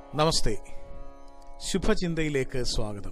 നമസ്തേ ശുഭചിന്തയിലേക്ക് സ്വാഗതം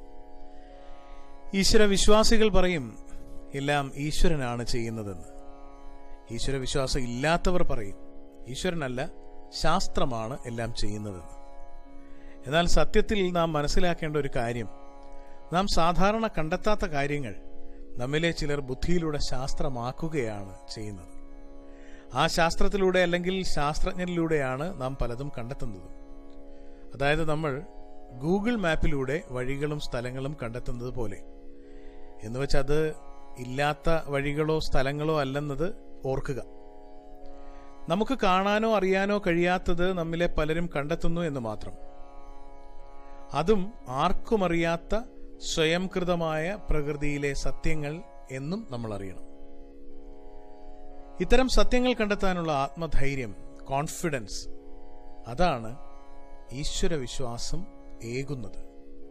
ഈശ്വര വിശ്വാസികൾ പറയും എല്ലാം ഈശ്വരനാണ് ചെയ്യുന്നതെന്ന് ഈശ്വര വിശ്വാസം ഇല്ലാത്തവർ പറയും ഈശ്വരനല്ല ശാസ്ത്രമാണ് എല്ലാം ചെയ്യുന്നതെന്ന് എന്നാൽ സത്യത്തിൽ നാം മനസ്സിലാക്കേണ്ട ഒരു കാര്യം നാം സാധാരണ കണ്ടെത്താത്ത കാര്യങ്ങൾ നമ്മിലെ ചിലർ ബുദ്ധിയിലൂടെ ശാസ്ത്രമാക്കുകയാണ് ചെയ്യുന്നത് ആ ശാസ്ത്രത്തിലൂടെ അല്ലെങ്കിൽ ശാസ്ത്രജ്ഞരിലൂടെയാണ് നാം പലതും കണ്ടെത്തുന്നത് അതായത് നമ്മൾ ഗൂഗിൾ മാപ്പിലൂടെ വഴികളും സ്ഥലങ്ങളും കണ്ടെത്തുന്നത് പോലെ എന്നുവെച്ചാൽ അത് ഇല്ലാത്ത വഴികളോ സ്ഥലങ്ങളോ അല്ലെന്നത് ഓർക്കുക നമുക്ക് കാണാനോ അറിയാനോ കഴിയാത്തത് നമ്മിലെ പലരും കണ്ടെത്തുന്നു എന്ന് മാത്രം അതും ആർക്കും അറിയാത്ത സ്വയംകൃതമായ പ്രകൃതിയിലെ സത്യങ്ങൾ എന്നും നമ്മൾ അറിയണം ഇത്തരം സത്യങ്ങൾ കണ്ടെത്താനുള്ള ആത്മധൈര്യം കോൺഫിഡൻസ് അതാണ് ഈശ്വര വിശ്വാസം ഏകുന്നത്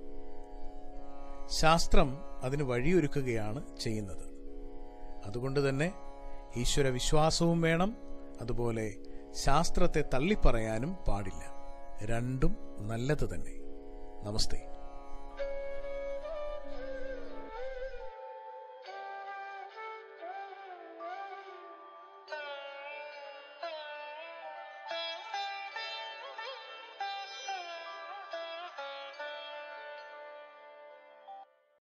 ശാസ്ത്രം അതിന് വഴിയൊരുക്കുകയാണ് ചെയ്യുന്നത് അതുകൊണ്ട് തന്നെ ഈശ്വര വിശ്വാസവും വേണം അതുപോലെ ശാസ്ത്രത്തെ തള്ളിപ്പറയാനും പാടില്ല രണ്ടും നല്ലത് തന്നെ നമസ്തേ